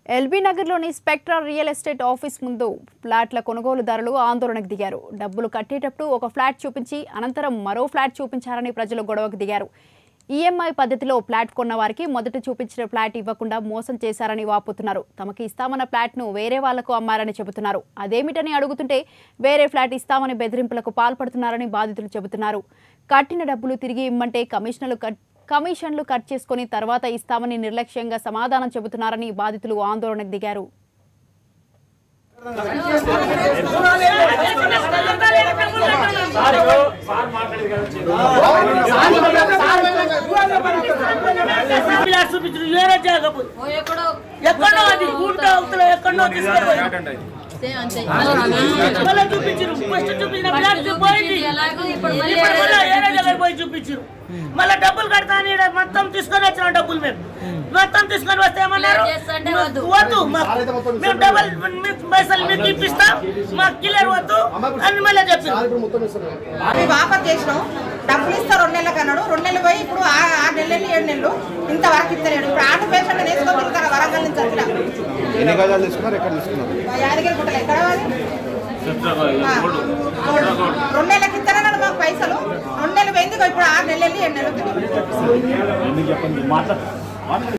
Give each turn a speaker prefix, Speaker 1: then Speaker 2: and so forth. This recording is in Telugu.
Speaker 1: ఎల్బీ నగర్లోని స్పెక్ట్రా రియల్ ఎస్టేట్ ఆఫీస్ ముందు ఫ్లాట్ల కొనుగోలుదారులు ఆందోళనకు దిగారు డబ్బులు కట్టేటప్పుడు ఒక ఫ్లాట్ చూపించి అనంతరం మరో ఫ్లాట్ చూపించారని ప్రజలు గొడవకు దిగారు ఈఎంఐ పద్ధతిలో ఫ్లాట్ కొన్న వారికి మొదట చూపించిన ఫ్లాట్ ఇవ్వకుండా మోసం చేశారని వాపోతున్నారు తమకి ఇస్తామన్న ఫ్లాట్ను వేరే వాళ్లకు అమ్మారని చెబుతున్నారు అదేమిటని అడుగుతుంటే వేరే ఫ్లాట్ ఇస్తామని బెదిరింపులకు పాల్పడుతున్నారని బాధితులు చెబుతున్నారు కట్టిన డబ్బులు తిరిగి ఇమ్మంటే కమిషన్లు కట్ కమిషన్లు కట్ చేసుకుని తర్వాత ఇస్తామని నిర్లక్ష్యంగా సమాధానం చెబుతున్నారని బాధితులు ఆందోళనకు దిగారు
Speaker 2: పిల్లలు చూపించారు వేరే జాగపోయి ఎక్కడో అది గుంట అవతల ఎక్కడో తీసుకెళ్ళి మళ్ళీ చూపించారు ఫస్ట్ చూపించిన పిల్లలు పోయింది ఇప్పుడు మళ్ళీ వేరే దగ్గర పోయి చూపించారు మళ్ళీ డబ్బులు కడతా అని ఈడ మొత్తం తీసుకొని వచ్చిన డబ్బులు మేము మొత్తం తీసుకొని వస్తే ఏమన్నారు వద్దు మాకు మేము డబల్ మీకు పైసలు మీకు ఇప్పిస్తాం మాకు క్లియర్ వద్దు అని మళ్ళీ చెప్పారు
Speaker 3: మేము ఆఫర్ చేసినాం డబ్బులు ఇస్తా రెండు నెలలకు అన్నాడు రెండు నెలలు పోయి ఇప్పుడు ఆ- ఆరు నెలలు ఏడు నెలలు ఇంతవరకు ఇస్తలేడు ఇప్పుడు ఆటో పేషెంట్ వేసుకొని తిరుగుతారు వరంగల్ నుంచి వచ్చిన
Speaker 4: ఎన్ని గజాలు తీసుకున్నారు ఎక్కడ తీసుకున్నారు
Speaker 3: యాదగిరి గుట్టలు ఎక్కడ అది? ఆ, రెండు నెలలకి ఇస్తారన్నాడు మాకు పైసలు రెండు నెలలు పోయింది ఇప్పుడు ఆరు నెలలు ఏడు నెలలు